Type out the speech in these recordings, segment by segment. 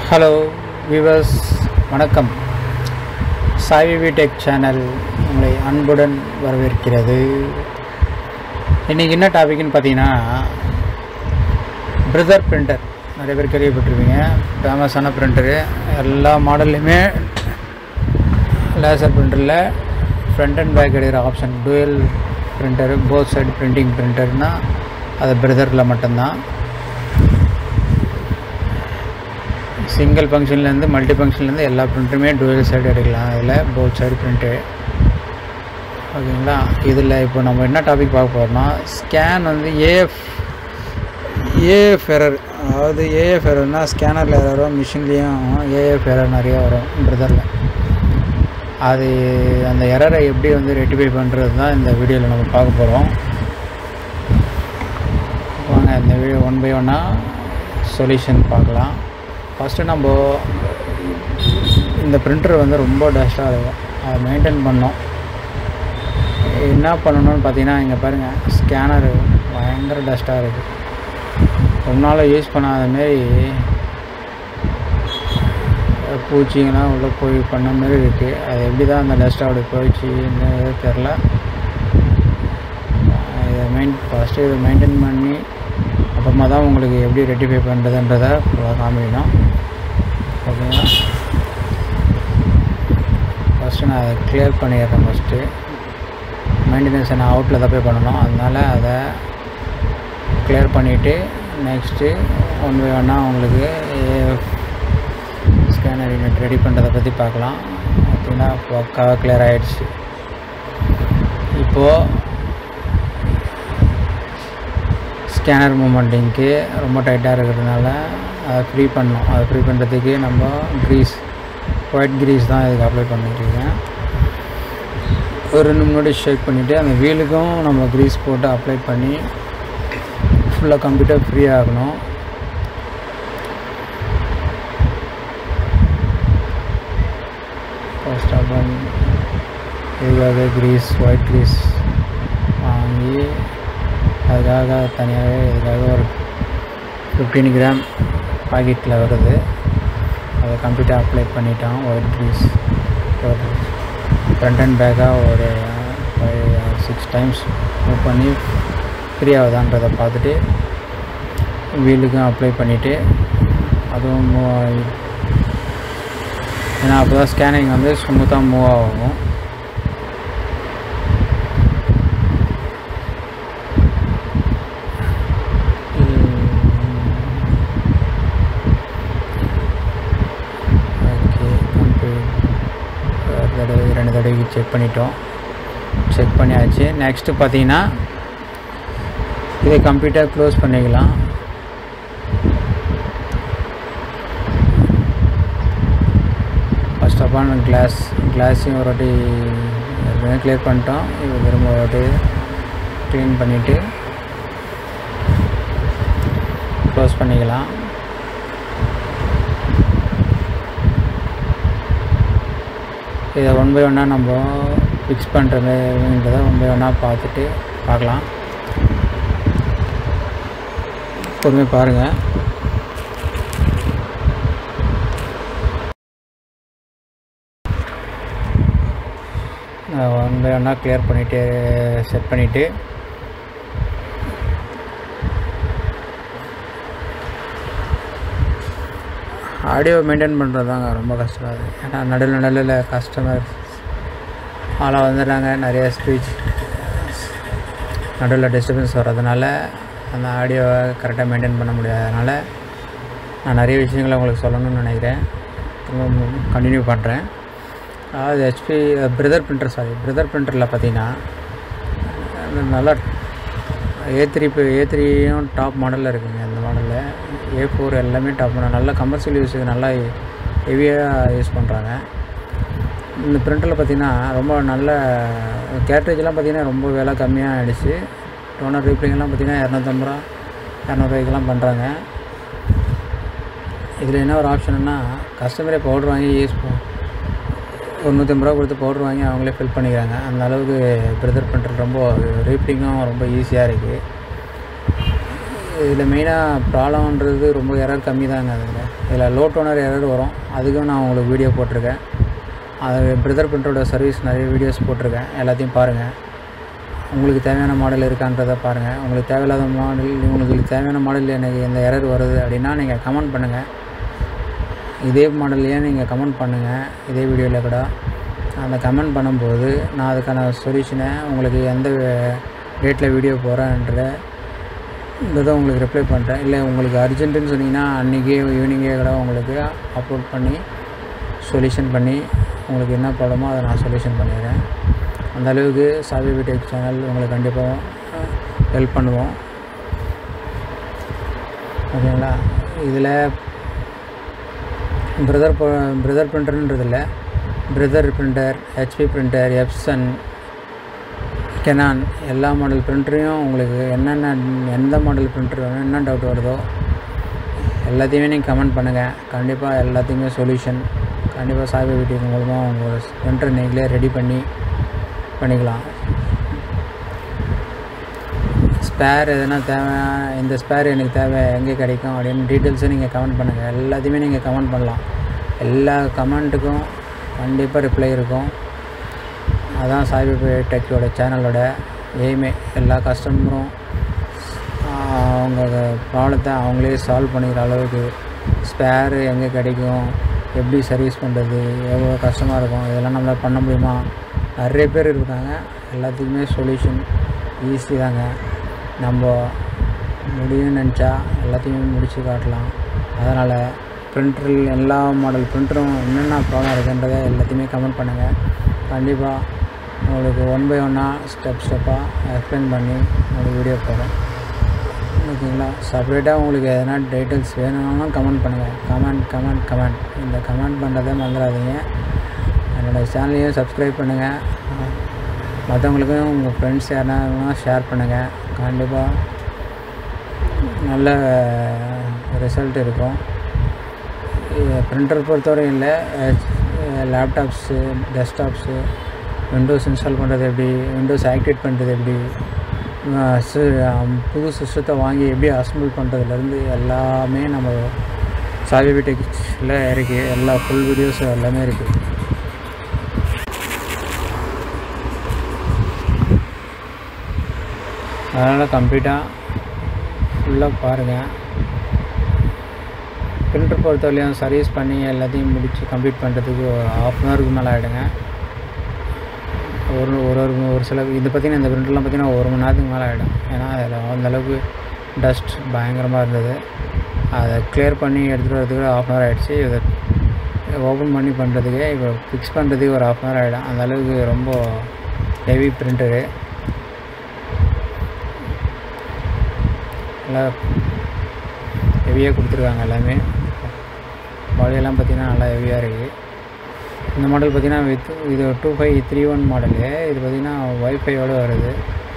hello viewers வணக்கம் சாய்வி tech channel உங்களை அன்புடன் வரவேற்கிறது இன்றைக்கி என்ன டாபிக்னு பார்த்தீங்கன்னா பிரதர் பிரிண்டர் நிறைய பேர் கேள்விப்பட்டிருப்பீங்க ஃபேமஸான பிரிண்டரு எல்லா மாடல்லையுமே லேசர் பிரிண்டரில் ஃப்ரண்ட் அண்ட் பேக் எடுக்கிற option dual printer both side printing பிரிண்டர்னால் அது பிரதரில் மட்டும்தான் சிங்கிள் ஃபங்க்ஷன்லேருந்து மல்டி ஃபங்க்ஷன்லேருந்து எல்லா பிரிண்ட்டுமே டூயல் சைடு எடுக்கலாம் அதில் போத் சைடு பிரிண்ட்டு ஓகேங்களா இதில் இப்போ நம்ம என்ன டாபிக் பார்க்க போகிறோம்னா ஸ்கேன் வந்து ஏஎஃப் ஏஎஃப் எரர் அதாவது ஏஎஃப் எரர்னால் ஸ்கேனரில் வரும் மிஷின்லேயும் ஏஎஃப் எரர் நிறைய வரும் பிரதரில் அது அந்த எரரை எப்படி வந்து ரெட்டிஃபை பண்ணுறது தான் இந்த வீடியோவில் நம்ம பார்க்க போகிறோம் வாங்க இந்த வீடியோ ஒன் பை ஒன்னாக சொல்யூஷன் பார்க்கலாம் ஃபஸ்ட்டு நம்ம இந்த பிரிண்டர் வந்து ரொம்ப டஸ்ட்டாக இருக்கும் அதை மெயின்டைன் பண்ணோம் என்ன பண்ணணும்னு பார்த்தீங்கன்னா இங்கே பாருங்கள் ஸ்கேனர் பயங்கர டஸ்ட்டாக இருக்குது ரொம்ப நாள் யூஸ் பண்ணாத மாரி பூச்சிங்கெல்லாம் உள்ளே போய் பண்ண மாதிரி இருக்குது அது எப்படி தான் அந்த டஸ்ட் அப்படி போயிடுச்சு என்ன தெரில இதை மெயின் ஃபஸ்ட்டு இதை மெயின்டைன் பண்ணி அப்புறமா தான் உங்களுக்கு எப்படி ரெட்டிஃபை பண்ணுறதுன்றதை காமிக்கணும் ஓகேங்களா ஃபஸ்ட்டு நான் அதை கிளியர் பண்ணிடுறேன் ஃபஸ்ட்டு மெயின்டெனன்ஸை நான் அவுட்டில் தான் போய் பண்ணணும் அதனால் அதை கிளியர் பண்ணிவிட்டு நெக்ஸ்ட்டு ஒன் பை ஒன்னாக உங்களுக்கு ஸ்கேனர் யூனிட் ரெடி பண்ணுறதை பற்றி பார்க்கலாம் பார்த்தீங்கன்னா பக்காவாக கிளியர் ஆகிடுச்சு இப்போது ஸ்கேனர் மூமெண்டிங்க்கு ரொம்ப டைட்டாக இருக்கிறதுனால அதை ஃப்ரீ பண்ணோம் அதை ஃப்ரீ பண்ணுறதுக்கு நம்ம க்ரீஸ் ஒயிட் க்ரீஸ் தான் இதுக்கு அப்ளை பண்ணிட்டுருக்கேன் ஒரு ரெண்டு முன்னாடி ஷேக் பண்ணிவிட்டு அந்த வீலுக்கும் நம்ம க்ரீஸ் போட்டு அப்ளை பண்ணி ஃபுல்லாக கம்ப்யூட்டர் ஃப்ரீ ஆகணும் ஃபர்ஸ்ட் ஆஃப் ஆல் இதுக்காக க்ரீஸ் ஒயிட் க்ரீஸ் வாங்கி அதுக்காக தனியாகவே இதுக்காக ஒரு ஃபிஃப்டீன் கிராம் பாக்கெட்டில் வருது அதை கம்ப்யூட்டர் அப்ளை பண்ணிட்டோம் ஒயிட் க்ரீஸ் ஒரு ஃப்ரண்ட் அண்ட் பேக்காக ஒரு ஃபைவ் சிக்ஸ் டைம்ஸ் மூவ் பண்ணி ஃப்ரீ ஆகுதான்றதை பார்த்துட்டு வீலுக்கும் அப்ளை பண்ணிவிட்டு அதுவும் மூவ் ஆகி ஏன்னா அப்போ தான் ஸ்கேனிங் வந்து ஸ்மூத்தாக மூவ் ஆகும் ஓகே கம்ப்ளீட் ஒரு தடவை ரெண்டு தடவைக்கு செக் பண்ணிட்டோம் செக் பண்ணியாச்சு நெக்ஸ்ட்டு பார்த்தீங்கன்னா இதை கம்ப்யூட்டர் க்ளோஸ் பண்ணிக்கலாம் ஃபஸ்ட் ஆஃப் ஆல் கிளாஸ் கிளாஸையும் ஒரு வாட்டி ஏற்கனவே கிளியர் பண்ணிட்டோம் இப்போ திரும்ப ஒரு வாட்டி க்ளீன் பண்ணிவிட்டு க்ளோஸ் பண்ணிக்கலாம் இதை ஒன் பை ஒன்னாக நம்ம ஃபிக்ஸ் பண்ணுறதுன்றதை ஒன் பை ஒன்னாக பார்த்துட்டு பார்க்கலாம் பொறுமையாக பாருங்கள் ஒன் பை ஒன்னாக கிளியர் பண்ணிவிட்டு செட் பண்ணிவிட்டு ஆடியோ மெயின்டைன் பண்ணுறது தாங்க ரொம்ப கஷ்டம் அது ஏன்னா நடுவில் நடுவில் கஸ்டமர் ஆளாக வந்துடுறாங்க நிறைய ஸ்பீச் நடுவில் டிஸ்டர்பன்ஸ் வர்றதுனால அந்த ஆடியோவை கரெக்டாக மெயின்டைன் பண்ண முடியாதனால நான் நிறைய விஷயங்களை உங்களுக்கு சொல்லணும்னு நினைக்கிறேன் திரும்ப கண்டினியூ பண்ணுறேன் அதாவது HP Brother printer sorry Brother பிரிண்டரில் பார்த்தீங்கன்னா நல்லா ஏ த்ரீ இப்போ ஏ த்ரீயும் டாப் மாடலில் இருக்குங்க இந்த மாடலில் ஏ ஃபோர் எல்லாமே டாப் மாடல் நல்லா கமர்ஷியல் யூஸுக்கு நல்லா ஹெவியாக யூஸ் பண்ணுறாங்க இந்த பிரிண்டரில் பார்த்திங்கன்னா ரொம்ப நல்ல கேட்ரேஜெலாம் பார்த்திங்கன்னா ரொம்ப விலை கம்மியாக ஆகிடுச்சு டோனர் ரீப்ளிங்கெல்லாம் பார்த்திங்கன்னா இரநூத்தம்பது ரூபா இரநூறுவாய்க்கெலாம் பண்ணுறாங்க இதில் என்ன ஒரு ஆப்ஷன்னா கஸ்டமரே பவுடர் வாங்கி யூஸ் ஒரு நூற்றம்பது ரூபா கொடுத்து பவுடர் வாங்கி அவங்களே ஃபில் பண்ணிக்கிறாங்க அந்த அளவுக்கு ப்ரிதர் பண்ணுறது ரொம்ப ரீப்ளிங்கும் ரொம்ப ஈஸியாக இருக்குது இதில் மெயினாக ப்ராப்ளம்ன்றது ரொம்ப எரர் கம்மி தாங்க அதில் இதில் லோ டோனர் எரர் வரும் அதுக்கும் நான் உங்களுக்கு வீடியோ போட்டிருக்கேன் அது பிரதர் பிரிண்டரோட சர்வீஸ் நிறைய வீடியோஸ் போட்டிருக்கேன் எல்லாத்தையும் பாருங்கள் உங்களுக்கு தேவையான மாடல் இருக்கான்றதை பாருங்கள் உங்களுக்கு தேவையில்லாத மாடல் உங்களுக்கு தேவையான மாடல் எனக்கு இந்த எரர் வருது அப்படின்னா நீங்கள் கமெண்ட் பண்ணுங்கள் இதே மாடல்லையே நீங்கள் கமெண்ட் பண்ணுங்கள் இதே வீடியோவில் கூட அந்த கமெண்ட் பண்ணும்போது நான் அதுக்கான சொல்யூஷனை உங்களுக்கு எந்த டேட்டில் வீடியோ போகிறேன்ற இதை உங்களுக்கு ரிப்ளை பண்ணுறேன் இல்லை உங்களுக்கு அர்ஜென்ட்டுன்னு சொன்னீங்கன்னா அன்றைக்கே ஈவினிங்கே கூட உங்களுக்கு அப்லோட் பண்ணி சொல்யூஷன் பண்ணி உங்களுக்கு என்ன ப்ராப்ளமோ அதை நான் சொல்யூஷன் பண்ணிடுறேன் அந்த அளவுக்கு சாவி டெக் சேனல் உங்களுக்கு கண்டிப்பாக ஹெல்ப் பண்ணுவோம் ஓகேங்களா இதில் பிரதர் பிரதர் பிரிண்டர்ன்றதில்ல Brother printer HP printer Epson Canon எல்லா மாடல் பிரிண்டரையும் உங்களுக்கு என்னென்ன எந்த மாடல் பிரிண்டர் வேணும் என்ன டவுட் வருதோ எல்லாத்தையுமே நீங்கள் கமெண்ட் பண்ணுங்கள் கண்டிப்பாக எல்லாத்தையுமே சொல்யூஷன் கண்டிப்பாக சாய்பா வீட்டுக்கு மூலமாக உங்கள் பிரிண்டர் நீங்களே ரெடி பண்ணி பண்ணிக்கலாம் ஸ்பேர் எதனா தேவை இந்த ஸ்பேர் எனக்கு தேவை எங்கே கிடைக்கும் அப்படின்னு டீட்டெயில்ஸும் நீங்கள் கமெண்ட் பண்ணுங்கள் எல்லாத்தையுமே நீங்கள் கமெண்ட் பண்ணலாம் எல்லா கமெண்ட்டுக்கும் கண்டிப்பாக ரிப்ளை இருக்கும் அதான் சாய்பா டெக்கோட சேனலோட எய்மே எல்லா கஸ்டமரும் அவங்க ப்ராப்ளத்தை அவங்களே சால்வ் பண்ணிக்கிற அளவுக்கு ஸ்பேரு எங்கே கிடைக்கும் எப்படி சர்வீஸ் பண்ணுறது எவ்வளோ கஷ்டமாக இருக்கும் இதெல்லாம் நம்மளால் பண்ண முடியுமா நிறைய பேர் இருக்காங்க எல்லாத்துக்குமே சொல்யூஷன் ஈஸி தாங்க நம்ம முடியும்னு நினச்சா எல்லாத்தையுமே முடித்து காட்டலாம் அதனால் பிரிண்டரில் எல்லா மாடல் பிரிண்டரும் என்னென்ன ப்ராப்ளம் இருக்குன்றதை எல்லாத்தையுமே கமெண்ட் பண்ணுங்கள் கண்டிப்பாக உங்களுக்கு ஒன் பை ஒன்னாக ஸ்டெப் ஸ்டெப்பாக எக்ஸ்பிளைன் பண்ணி உங்களுக்கு வீடியோ போகிறேன் ஓகேங்களா செப்பரேட்டாக உங்களுக்கு எதனா டீட்டெயில்ஸ் வேணும்னாலும் கமெண்ட் பண்ணுங்கள் கமெண்ட் கமெண்ட் கமெண்ட் இந்த கமெண்ட் பண்ணுறதை மறந்துடாதீங்க என்னோடய சேனலையும் சப்ஸ்கிரைப் பண்ணுங்கள் மற்றவங்களுக்கும் உங்கள் ஃப்ரெண்ட்ஸ் யாருனா ஷேர் பண்ணுங்கள் கண்டிப்பாக நல்ல ரிசல்ட் இருக்கும் பிரிண்டர் பொறுத்தவரையும் இல்லை லேப்டாப்ஸு டெஸ்க்டாப்ஸு விண்டோஸ் இன்ஸ்டால் பண்ணுறது எப்படி விண்டோஸ் ஆக்டிவேட் பண்ணுறது எப்படி புது சிஸ்டத்தை வாங்கி எப்படி அசம்பிள் பண்ணுறதுலேருந்து எல்லாமே நம்ம சாவி டெக்ஸில் இருக்குது எல்லா ஃபுல் வீடியோஸும் எல்லாமே இருக்குது அதனால் கம்ப்ளீட்டாக ஃபுல்லாக பாருங்கள் பிரிண்டர் பொறுத்தவரையும் சர்வீஸ் பண்ணி எல்லாத்தையும் முடித்து கம்ப்ளீட் பண்ணுறதுக்கு ஒரு ஆஃப் அன் ஹவருக்கு மேலே ஆகிடுங்க ஒரு ஒரு ஒரு ஒரு சில இது பார்த்திங்கன்னா இந்த பிரிண்டர்லாம் பார்த்திங்கன்னா ஒரு மணி நேரத்துக்கு மேலே ஆகிடும் ஏன்னா அதில் அந்தளவுக்கு டஸ்ட் பயங்கரமாக இருந்தது அதை கிளியர் பண்ணி எடுத்துகிட்டு வரதுக்கு ஆஃப் அன் ஹவர் ஆகிடுச்சு இதை ஓப்பன் பண்ணி பண்ணுறதுக்கு இப்போ ஃபிக்ஸ் பண்ணுறதுக்கு ஒரு ஆஃப் அன் ஹவர் ஆகிடும் அந்த அளவுக்கு ரொம்ப ஹெவி பிரிண்டரு நல்லா ஹெவியாக கொடுத்துருக்காங்க எல்லாமே பாடியெல்லாம் பார்த்திங்கன்னா நல்லா ஹெவியாக இருக்குது இந்த மாடல் பார்த்திங்கன்னா வித் இது two five three one model இது பார்த்திங்கன்னா ஒய்ஃபையோடு வருது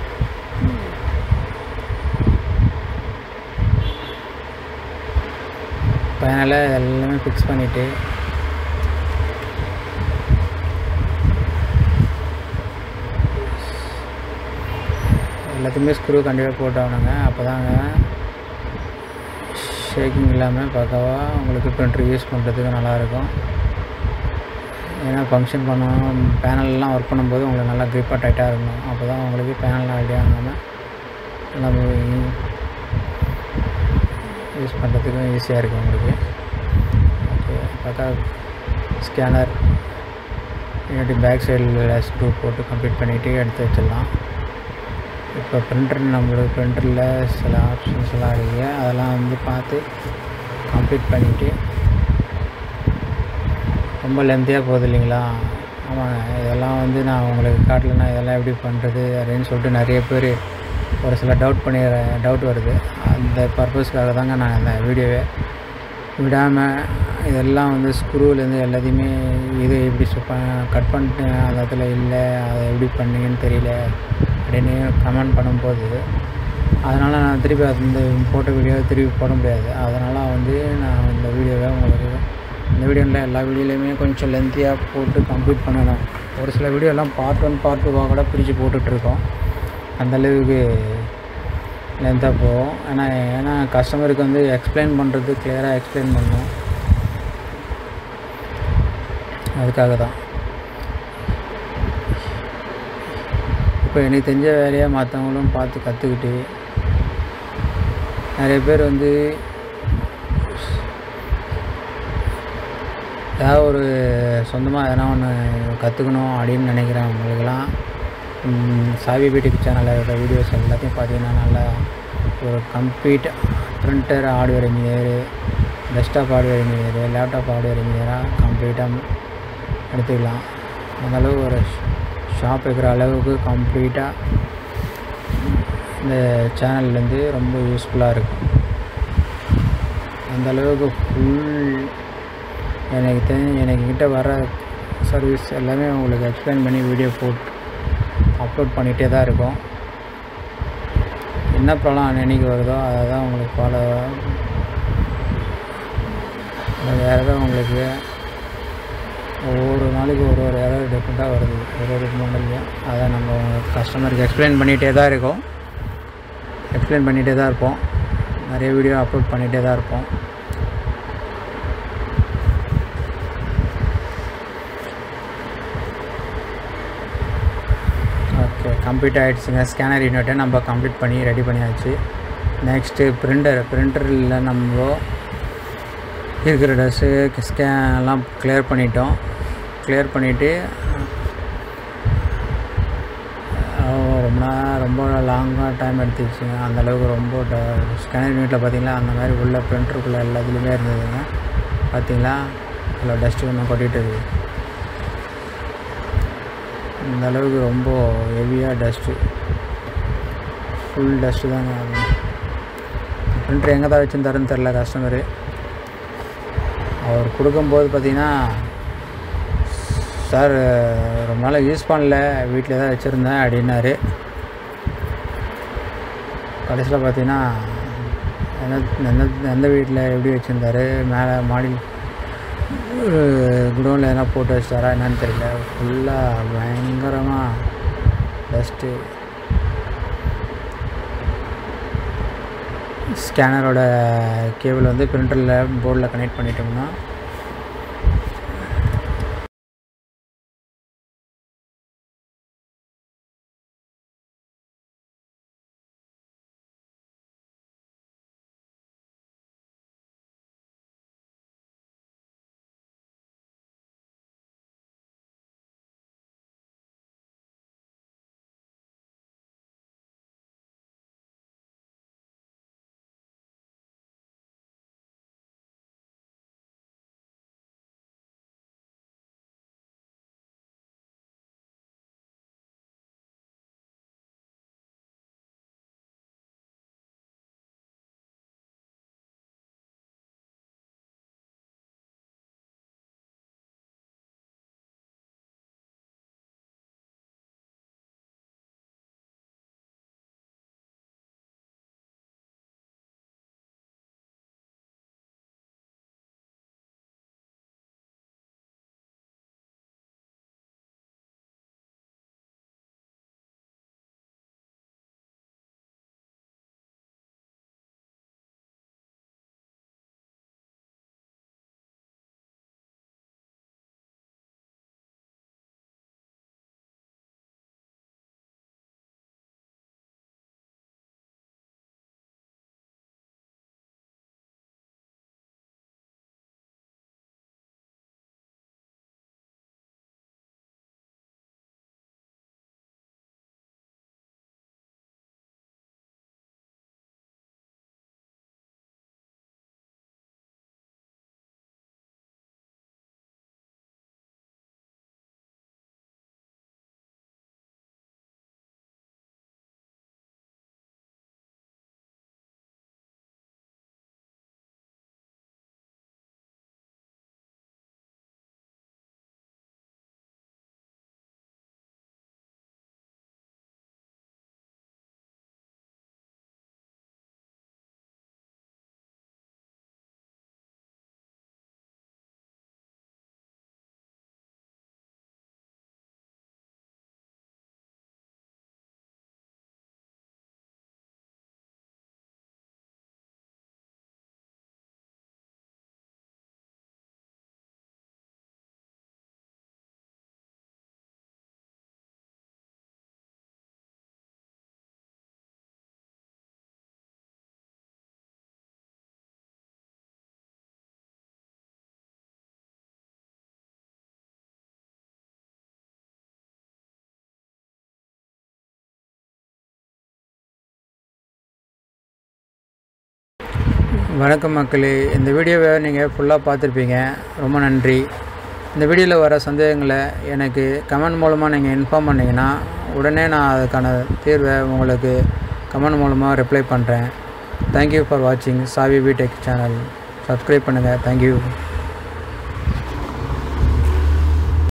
அதனால் எல்லாமே ஃபிக்ஸ் பண்ணிவிட்டு எல்லாத்தையுமே ஸ்க்ரூ கண்டிப்பாக போட்டாகணுங்க அப்போ தாங்க ஷேக்கிங் இல்லாமல் பக்காவாக உங்களுக்கு பிரிண்டர் யூஸ் பண்ணுறதுக்கு நல்லாயிருக்கும் ஏன்னா ஃபங்க்ஷன் பண்ணணும் பேனல்லாம் ஒர்க் பண்ணும்போது உங்களுக்கு நல்லா க்ரிப்பாக டைட்டாக இருக்கணும் அப்போ தான் உங்களுக்கு பேனல்லாம் ஐடியா ஆகாமல் நம்ம யூஸ் பண்ணுறதுக்கும் ஈஸியாக இருக்கும் உங்களுக்கு ஓகே பார்த்தா ஸ்கேனர் இல்லாட்டி பேக் சைடில் ஸ்க்ரூ போட்டு கம்ப்ளீட் பண்ணிவிட்டு எடுத்து வச்சிடலாம் இப்போ பிரிண்டர் நம்மளுக்கு பிரிண்டரில் சில ஆப்ஷன்ஸ் எல்லாம் இருக்குது அதெல்லாம் வந்து பார்த்து கம்ப்ளீட் பண்ணிவிட்டு ரொம்ப லென்த்தியாக போகுது இல்லைங்களா ஆமாங்க இதெல்லாம் வந்து நான் உங்களுக்கு காட்டலைன்னா இதெல்லாம் எப்படி பண்ணுறது அப்படின்னு சொல்லிட்டு நிறைய பேர் ஒரு சில டவுட் பண்ணி டவுட் வருது அந்த பர்பஸ்க்காக தாங்க நான் இந்த வீடியோவை விடாமல் இதெல்லாம் வந்து ஸ்க்ரூலேருந்து எல்லாத்தையுமே இது எப்படி கட் பண்ணிட்டேன் அந்த இடத்துல இல்லை அதை எப்படி பண்ணீங்கன்னு தெரியல அப்படின்னு கமெண்ட் பண்ணும்போது அதனால் நான் திருப்பி அந்த போட்ட வீடியோவை திருப்பி போட முடியாது அதனால் வந்து நான் இந்த வீடியோவை உங்களுக்கு இந்த வீடியோவில் எல்லா வீடியோலையுமே கொஞ்சம் லென்த்தியாக போட்டு கம்ப்ளீட் பண்ணணும் ஒரு சில வீடியோலாம் பார்ட் ஒன் பார்ட் டூவாக கூட பிரித்து போட்டுட்ருக்கோம் அந்தளவுக்கு லென்த்தாக போகும் ஏன்னா ஏன்னா கஸ்டமருக்கு வந்து எக்ஸ்பிளைன் பண்ணுறது கிளியராக எக்ஸ்பிளைன் பண்ணணும் அதுக்காக தான் இப்போ எனக்கு தெரிஞ்ச வேலையை மற்றவங்களும் பார்த்து கற்றுக்கிட்டு நிறைய பேர் வந்து ஏதாவது ஒரு சொந்தமாக எதனா ஒன்று கற்றுக்கணும் அப்படின்னு நினைக்கிறவங்களுக்கெல்லாம் சாவி பியூட்டிக் சேனலில் இருக்கிற வீடியோஸ் எல்லாத்தையும் பார்த்தீங்கன்னா நல்லா ஒரு complete printer hardware engineer desktop hardware engineer laptop hardware இன்ஜினியராக கம்ப்ளீட்டாக எடுத்துக்கலாம் அந்தளவு ஒரு ஷாப் இருக்கிற அளவுக்கு கம்ப்ளீட்டாக இந்த சேனல்லேருந்து ரொம்ப யூஸ்ஃபுல்லாக இருக்கும் அந்த அளவுக்கு ஃபுல் எனக்கு தெரிஞ்சு எனக்கு கிட்ட வர சர்வீஸ் எல்லாமே உங்களுக்கு எக்ஸ்பிளைன் பண்ணி வீடியோ போட்டு அப்லோட் பண்ணிகிட்டே தான் இருக்கும் என்ன ப்ராப்ளம் என்னைக்கு வருதோ அதை தான் உங்களுக்கு ஃபாலோ வேறு எதாவது உங்களுக்கு ஒவ்வொரு நாளைக்கு ஒரு ஒரு எரர் டிஃப்ரெண்ட்டாக வருது ஒரு ஒரு மாடல்லையும் அதை நம்ம கஸ்டமருக்கு எக்ஸ்பிளைன் பண்ணிகிட்டே தான் இருக்கோம் எக்ஸ்பிளைன் பண்ணிகிட்டே தான் இருப்போம் நிறைய வீடியோ அப்லோட் பண்ணிகிட்டே தான் இருப்போம் ஓகே கம்ப்ளீட் ஆகிடுச்சுங்க ஸ்கேனர் யூனிட்டை நம்ம கம்ப்ளீட் பண்ணி ரெடி பண்ணியாச்சு நெக்ஸ்ட்டு பிரிண்டர் பிரிண்டரில் நம்ம இருக்கிற டஸ்ட்டு ஸ்கேன்லாம் கிளியர் பண்ணிட்டோம் கிளியர் பண்ணிவிட்டு ரொம்ப நேரம் ரொம்ப லாங்காக டைம் எடுத்துச்சுங்க அந்தளவுக்கு ரொம்ப ட ஸ்கேனர் யூனிட்டில் பார்த்தீங்களா அந்த மாதிரி உள்ள பிரிண்டருக்குள்ளே எல்லாத்துலேயுமே இருந்ததுங்க பார்த்தீங்களா அதில் டஸ்ட்டு ஒன்று கொட்டிகிட்டு இருக்குது இந்த அளவுக்கு ரொம்ப ஹெவியாக டஸ்ட்டு ஃபுல் டஸ்ட்டு தாங்க பிரிண்டர் எங்கே தான் வச்சுருந்தாருன்னு தெரில கஸ்டமரு அவர் கொடுக்கும்போது பார்த்தீங்கன்னா சார் ரொம்ப நாள் யூஸ் பண்ணல வீட்டில் தான் வச்சுருந்தேன் அப்படின்னாரு கடைசியில் பார்த்தீங்கன்னா எந்த எந்த எந்த வீட்டில் எப்படி வச்சுருந்தாரு மேலே மாடி ஒரு குடோனில் எதனா போட்டு வச்சிட்டாரா என்னன்னு தெரியல ஃபுல்லாக பயங்கரமாக டஸ்ட்டு ஸ்கேனரோட கேபிள் வந்து பிரிண்டரில் போர்டில் கனெக்ட் பண்ணிட்டோம்னா வணக்கம் மக்களே இந்த வீடியோவை நீங்கள் ஃபுல்லாக பார்த்துருப்பீங்க ரொம்ப நன்றி இந்த வீடியோவில் வர சந்தேகங்களை எனக்கு கமெண்ட் மூலமாக நீங்கள் இன்ஃபார்ம் பண்ணிங்கன்னா உடனே நான் அதுக்கான தீர்வை உங்களுக்கு கமெண்ட் மூலமாக ரிப்ளை பண்ணுறேன் தேங்க்யூ ஃபார் வாட்சிங் சாவி பிடெக் சேனல் சப்ஸ்கிரைப் பண்ணுங்கள் தேங்க்யூ